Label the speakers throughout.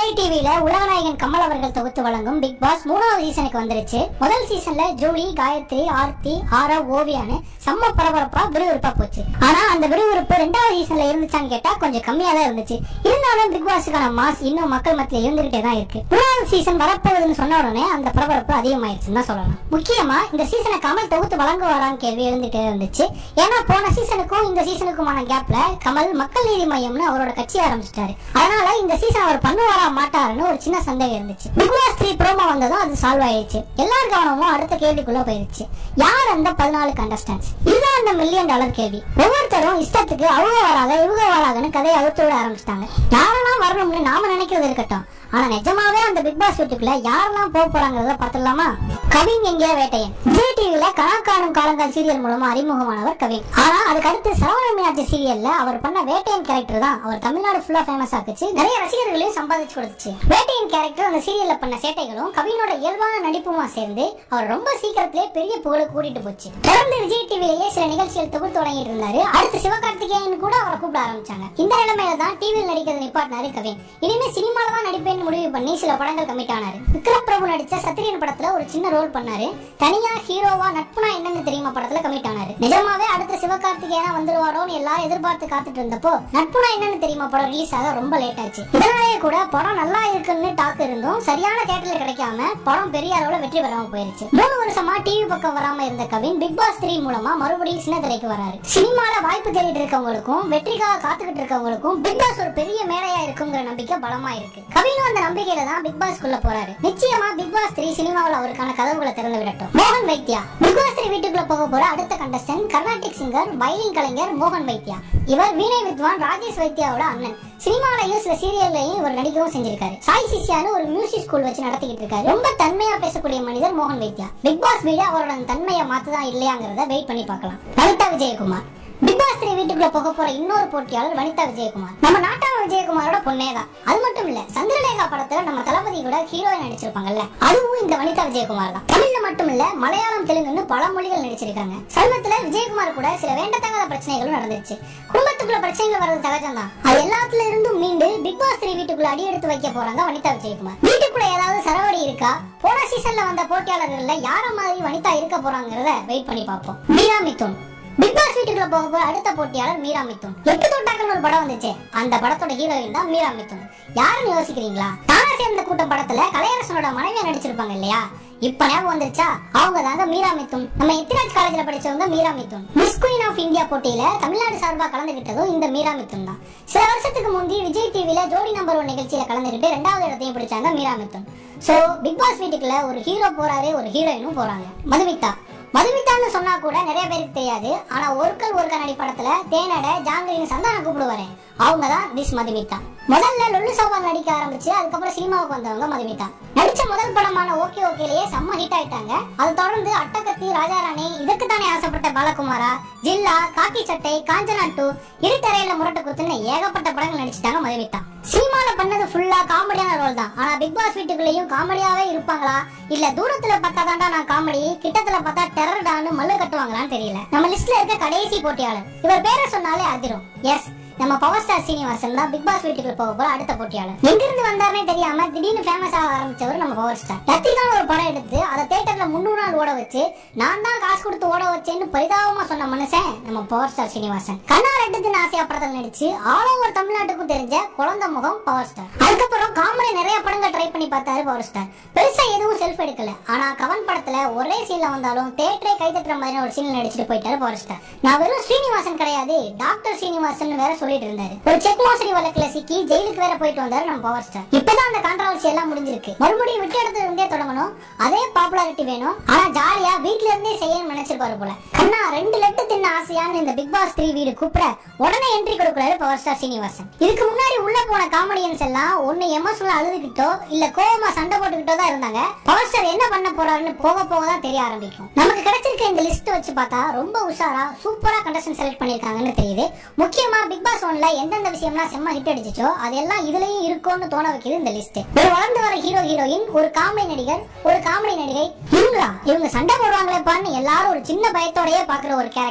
Speaker 1: விஜய் டிவில உலகநாயகன் கமல் அவர்கள் தொகுத்து வழங்கும் பிக் பாஸ் மூணாவது சீசனுக்கு வந்துருச்சு முதல் சீசன்ல ஜூலி காயத்ரி ஆர்த்தி ஆரவ் ஓவியான்னு செம்ம பரபரப்பா விறுவிறுப்பா போச்சு ஆனா அந்த விறுவிறுப்பு ரெண்டாவது சீசன்ல இருந்துச்சான்னு கேட்டா கொஞ்சம் கம்மியா தான் இருந்துச்சு இருந்தாலும் பிக் பாஸுக்கான மாஸ் இன்னும் மக்கள் மத்தியில இருந்துகிட்டே தான் இருக்கு மூணாவது சீசன் வரப்போகுதுன்னு சொன்ன உடனே அந்த பரபரப்பு அதிகமாயிருச்சுன்னு தான் சொல்லலாம் முக்கியமா இந்த சீசனை கமல் தொகுத்து வழங்குவாரான்னு கேள்வி எழுந்துட்டே இருந்துச்சு ஏன்னா போன சீசனுக்கும் இந்த சீசனுக்குமான கேப்ல கமல் மக்கள் நீதி மையம்னு அவரோட கட்சி ஆரம்பிச்சிட்டாரு அதனால இந்த சீசன் அவர் பண்ணுவாரா மாட்டாருன்னு ஒரு சின்ன சந்தேகம் இருந்துச்சு பிக் பாஸ் த்ரீ ப்ரோமோ வந்ததும் அது சால்வ் ஆயிடுச்சு எல்லார் கவனமும் அடுத்த கேள்விக்குள்ள போயிருச்சு யார் அந்த பதினாலு கண்டஸ்டன்ஸ் இதுதான் அந்த மில்லியன் டாலர் கேள்வி ஒவ்வொருத்தரும் இஷ்டத்துக்கு அவங்க வராத இவங்க வராதுன்னு கதையை அவுத்து விட ஆரம்பிச்சிட்டாங்க யாரெல்லாம் வரணும்னு நாம நினைக்கிறது இருக்கட்டும் ஆனா நிஜமாவே அந்த பிக் பாஸ் வீட்டுக்குள்ள யாரெல்லாம் போக போறாங்கிறத பாத்துடலாமா கவின் எங்கேயா வேட்டையன் விஜய் டிவில கணக்காணும் காலங்கள் சீரியல் மூலமா அறிமுகமானவர் கவின் ஆனா அதுக்கு அடுத்து சரவண மீனாட்சி சீரியல்ல அவர் பண்ண வேட்டையன் கேரக்டர் தான் அவர் தமிழ்நாடு ஃபுல்லா ஃபேமஸ் ஆக்குச்சு நிறைய ரசிகர்களையும் சம்பாதிச்சு கொடுத்துச்சு வேட்டையன் கேரக்டர் அந்த சீரியல்ல பண்ண சேட்டைகளும் கவினோட இயல்பான நடிப்புமா சேர்ந்து அவர் ரொம்ப சீக்கிரத்திலே பெரிய புகழ கூட்டிட்டு போச்சு தொடர்ந்து விஜய் டிவிலேயே சில நிகழ்ச்சிகள் தொகுத்து தொடங்கிட்டு இருந்தாரு அடுத்து சிவகார்த்திகேயன் கூட அவரை கூப்பிட ஆரம்பிச்சாங்க இந்த நிலைமையில தான் டிவியில் நடிக்கிறது நிப்பாட்டினாரு கவின் இனிமே சினிமால தான் நடிப்பேன்னு முடிவு பண்ணி சில படங்கள் கமிட் ஆனாரு விக்ரம் பிரபு நடிச்ச சத்திரியன் படத்துல ஒரு சின்ன ரோல் பண்ணாரு தனியா ஹீரோவா நட்புனா என்னன்னு தெரியுமா படத்துல கமிட் ஆனாரு நிஜமாவே அடுத்த சிவகார்த்திகேயனா வந்துருவாரோன்னு எல்லாரும் எதிர்பார்த்து காத்துட்டு இருந்தப்போ நட்புனா என்னன்னு தெரியுமா படம் ரிலீஸ் ஆக ரொம்ப லேட் ஆச்சு இதனாலேயே கூட படம் நல்லா இருக்குன்னு டாக் இருந்தும் சரியான தேட்டர்ல கிடைக்காம படம் பெரிய அளவுல வெற்றி பெறாம போயிருச்சு மூணு வருஷமா டிவி பக்கம் வராம இருந்த கவின் பிக் பாஸ் த்ரீ மூலமா மறுபடியும் சின்ன திரைக்கு வராரு சினிமால வாய்ப்பு தேடிட்டு இருக்கவங்களுக்கும் வெற்றிக்காக காத்துக்கிட்டு இருக்கவங்களுக்கும் பிக் பாஸ் ஒரு பெரிய மேடையா இருக்குங்கிற நம்பிக்கை பலமா இருக்கு கவினும் அந்த நம்பிக்கையில தான் பிக் பாஸ் குள்ள போறாரு நிச்சயமா பிக் பாஸ் த்ரீ சினிமாவில் அவருக்கான கதவுகளை திறந்து விடட்டும் மோகன் வைத்தியா பிக் பாஸ் த்ரீ வீட்டுக்குள்ள போக போற அடுத்த கண்டஸ்டன்ட் கர்நாடிக் சிங்கர் வயலின் கலைஞர் மோகன் வைத்தியா இவர் வீணை வித்வான் ராஜேஷ் வைத்தியாவோட அண்ணன் சினிமாலையும் சில சீரியல்லையும் இவர் நடிக்கவும் செஞ்சிருக்காரு சாய் சிசியான்னு ஒரு மியூசிக் ஸ்கூல் வச்சு நடத்திக்கிட்டு இருக்காரு ரொம்ப தன்மையா பேசக்கூடிய மனிதர் மோகன் வைத்தியா பிக் பாஸ் வீடு அவரோட அந்த தன்மையை மாத்துதான் இல்லையாங்கிறத வெயிட் பண்ணி பார்க்கலாம் Vanitha Vijayakumar Bigg Boss three வீட்டுக்குள்ள போக போற இன்னொரு போட்டியாளர் வனிதா விஜயகுமார் நம்ம நாட்டாம விஜயகுமாரோட பொண்ணே தான் அது மட்டும் இல்ல சந்திரலேகா படத்துல நம்ம தளபதி கூட ஹீரோயின் நடிச்சிருப்பாங்கல்ல அதுவும் இந்த வனிதா விஜயகுமார் தான் தமிழ்ல மட்டும் இல்ல மலையாளம் தெலுங்குன்னு பல மொழிகள் நடிச்சிருக்காங்க சமீபத்துல விஜயகுமார் கூட சில வேண்டத்தகாத பிரச்சனைகளும் நடந்துருச்சு குடும்பத்துக்குள்ள பிரச்சனைகள் வர்றது சகஜம் தான் அது எல்லாத்துல இருந்தும் மீண்டு பிக் பாஸ் த்ரீ வீட்டுக்குள்ள அடி எடுத்து வைக்க போறாங்க வனிதா விஜயகுமார் வீட்டுக்குள்ள ஏதாவது சரவடி இருக்கா போன சீசன்ல வந்த போட்டியாளர்கள்ல யார மாதிரி வனிதா இருக்க போறாங்கிறத வெயிட் பண்ணி பார்ப்போம் மீரா மிதுன் பிக் பாஸ் வீட்டுக்குள்ள போக போற அடுத்த போட்டியாளர் மீரா மிதுன் எட்டு தொட்டாக்கள் ஒரு படம் வந்துச்சே அந்த படத்தோட ஹீரோயின் தான் மீரா மிதுன் யாருன்னு யோசிக்கிறீங்களா தானா சேர்ந்த கூட்டம் படத்துல கலையரசனோட மனைவியா நடிச்சிருப்பாங்க இல்லையா இப்ப ஞாபகம் வந்துருச்சா அவங்க தாங்க மீரா மிதுன் நம்ம எத்திராஜ் காலேஜ்ல படிச்சவங்க Meera Mithun Miss Queen of India போட்டியில தமிழ்நாடு சார்பா கலந்துகிட்டதும் இந்த மீரா மிதுன் தான் சில வருஷத்துக்கு முந்தி விஜய் டிவில ஜோடி நம்பர் ஒன் நிகழ்ச்சியில கலந்துகிட்டு ரெண்டாவது இடத்தையும் பிடிச்சாங்க Meera Mithun so Bigg Boss வீட்டுக்குள்ள ஒரு ஹீரோ போறாரு ஒரு ஹீரோயினும் போறாங்க மதுமிதா மதுமிதான்னு சொன்னா கூட நிறைய பேருக்கு தெரியாது ஆனா ஒருக்கல் ஒரு கண்ணாடி படத்துல தேனட ஜாங்கிரின்னு சந்தானம் கூப்பிடுவாரு அவங்க தான் திஸ் மதுமிதா முதல்ல லொல்லு சோபால் நடிக்க ஆரம்பிச்சு அதுக்கப்புறம் சினிமாவுக்கு வந்தவங்க மதுமிதா நடிச்ச முதல் படமான ஓகே ஓகேலயே செம்ம ஹிட் ஆயிட்டாங்க அதை தொடர்ந்து அட்டகத்தி ராஜாராணி இதுக்கு தானே ஆசைப்பட்ட பாலகுமாரா ஜில்லா காக்கி சட்டை காஞ்சனா டூ இருட்டறையில முரட்டு குத்துன்னு ஏகப்பட்ட படங்கள் நடிச்சிட்டாங்க மதுமிதா சினிமால பண்ணது ஃபுல்லா காமெடியான ரோல் தான் ஆனா பிக் பாஸ் வீட்டுக்குள்ளேயும் காமெடியாவே இருப்பாங்களா இல்ல தூரத்துல பார்த்தா தாண்டா நான் காமெடி கிட்டத்துல பார்த்தா டெரர்டான்னு மல்லு கட்டுவாங்களான்னு தெரியல நம்ம லிஸ்ட்ல இருக்க கடைசி போட்டியாளர் இவர் பேரை சொன்னாலே அதிரும் எஸ் நம்ம பவர் ஸ்டார் சீனிவாசன் தான் பிக் பாஸ் வீட்டுக்கு போக போற அடுத்த போட்டியாளர் எங்க இருந்து வந்தாருனே தெரியாம திடீர்னு ஃபேமஸ் ஆக ஆரம்பிச்சவர் நம்ம பவர் ஸ்டார் ரத்திகான் ஒரு படம் எடுத்து அதை தியேட்டர்ல முன்னூறு நாள் ஓட வச்சு நான் தான் காசு கொடுத்து ஓட வச்சேன்னு பரிதாபமா சொன்ன மனுஷன் நம்ம பவர் ஸ்டார் சீனிவாசன் கண்ணா ரெட்டுன்னு ஆசையா படத்தில் நடிச்சு ஆல் ஓவர் தமிழ்நாட்டுக்கும் தெரிஞ்ச குழந்தை முகம் பவர் ஸ்டார் அதுக்கப்புறம் காமெடி நிறைய படங்கள் ட்ரை பண்ணி பார்த்தாரு பவர் ஸ்டார் பெருசா எதுவும் செல்ஃப் எடுக்கல ஆனா கவன் படத்துல ஒரே சீன்ல வந்தாலும் தேட்டரே கை தட்டுற மாதிரி ஒரு சீன்ல நடிச்சிட்டு போயிட்டாரு பவர் ஸ்டார் நான் வெறும் ஸ்ரீனிவாசன் கிடையாது டாக்டர் ஸ்ரீனிவாசன் வேற சொல்லிட்டு இருந்தாரு ஒரு செக் மோசடி வழக்குல சிக்கி ஜெயிலுக்கு வேற போயிட்டு வந்தாரு நம்ம பவர் ஸ்டார் இப்பதான் அந்த கான்ட்ரவர்சி எல்லாம் முடிஞ்சிருக்கு மறுபடியும் விட்டு இடத்துல இருந்தே தொடங்கணும் அதே பாப்புலாரிட்டி வேணும் ஆனா ஜாலியா வீட்ல இருந்தே செய்யணும்னு நினைச்சிருப்பாரு போல கண்ணா ரெண்டு லட்டு தின்ன ஆசையான்னு இந்த பிக் பாஸ் த்ரீ வீடு கூப்பிட உடனே என்ட்ரி கொடுக்குறாரு பவர் ஸ்டார் சீனிவாசன் இதுக்கு முன்னாடி உள்ள போன காமெடியன்ஸ் எல்லாம் ஒண்ணு எமோஷனலா அழுதுகிட்டோ இல்ல கோவமா சண்டை போட்டுக்கிட்டோ தான் இருந்தாங்க பவர் ஸ்டார் என்ன பண்ண போறாருன்னு போக போக தான் தெரிய ஆரம்பிக்கும் நமக்கு கிடைச்சிருக்க இந்த லிஸ்ட் வச்சு பார்த்தா ரொம்ப உஷாரா சூப்பரா கண்டஸ்டன் செலக்ட் பண்ணிருக்காங்கன்னு தெரியுது முக்கியமா பிக் பாஸ் ஒன்ல எந்தெந்த விஷயம்லாம் செம்ம ஹிட் அடிச்சுச்சோ அதெல்லாம் இதுலயும் இருக்கும்னு தோண வைக்குது இந்த லிஸ்ட் ஒரு வளர்ந்து வர ஹீரோ ஹீரோயின் ஒரு காமெடி நடிகர் ஒரு காமெடி நடிகை இவங்களா இவங்க சண்டை போடுவாங்களேப்பான்னு எல்லாரும் ஒரு சின்ன பயத்தோடயே பாக்குற ஒரு கேரக்டர்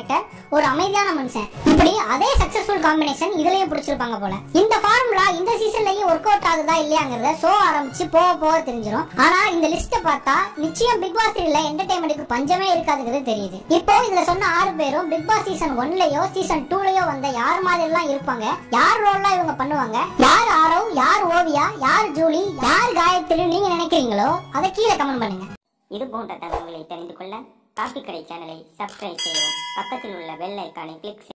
Speaker 1: கேரக்டர் ஒரு அமைதியான மனுஷன் இப்படி அதே சக்சஸ்ஃபுல் காம்பினேஷன் இதுலயும் பிடிச்சிருப்பாங்க போல இந்த ஃபார்முலா இந்த சீசன்லயும் ஒர்க் அவுட் ஆகுதா இல்லையாங்கிறத ஷோ ஆரம்பிச்சு போக போக தெரிஞ்சிடும் ஆனா இந்த லிஸ்ட்டை பார்த்தா நிச்சயம் பிக் பாஸ் த்ரீல என்டர்டைன்மெண்ட்டுக்கு பஞ்சமே இருக்காதுங்கிறது தெரியுது இப்போ இதுல சொன்ன ஆறு பேரும் பிக் பாஸ் சீசன் ஒன்லயோ சீசன் டூலயோ வந்த யார் மாதிரி எல்லாம் இருப்பாங்க யார் ரோல்லாம் இவங்க பண்ணுவாங்க யார் ஆரவ் யார் ஓவியா யார் ஜூலி யார் காயத்ரி நீங்க நினைக்கிறீங்களோ அதை கீழே கமெண்ட் பண்ணுங்க
Speaker 2: இது போன்ற தகவல்களை தெரிந்து கொள்ள காஃபி கடை சேனலை சப்ஸ்கிரைப் செய்யவும் பக்கத்தில் உள்ள பெல் ஐக்கானை கிளிக்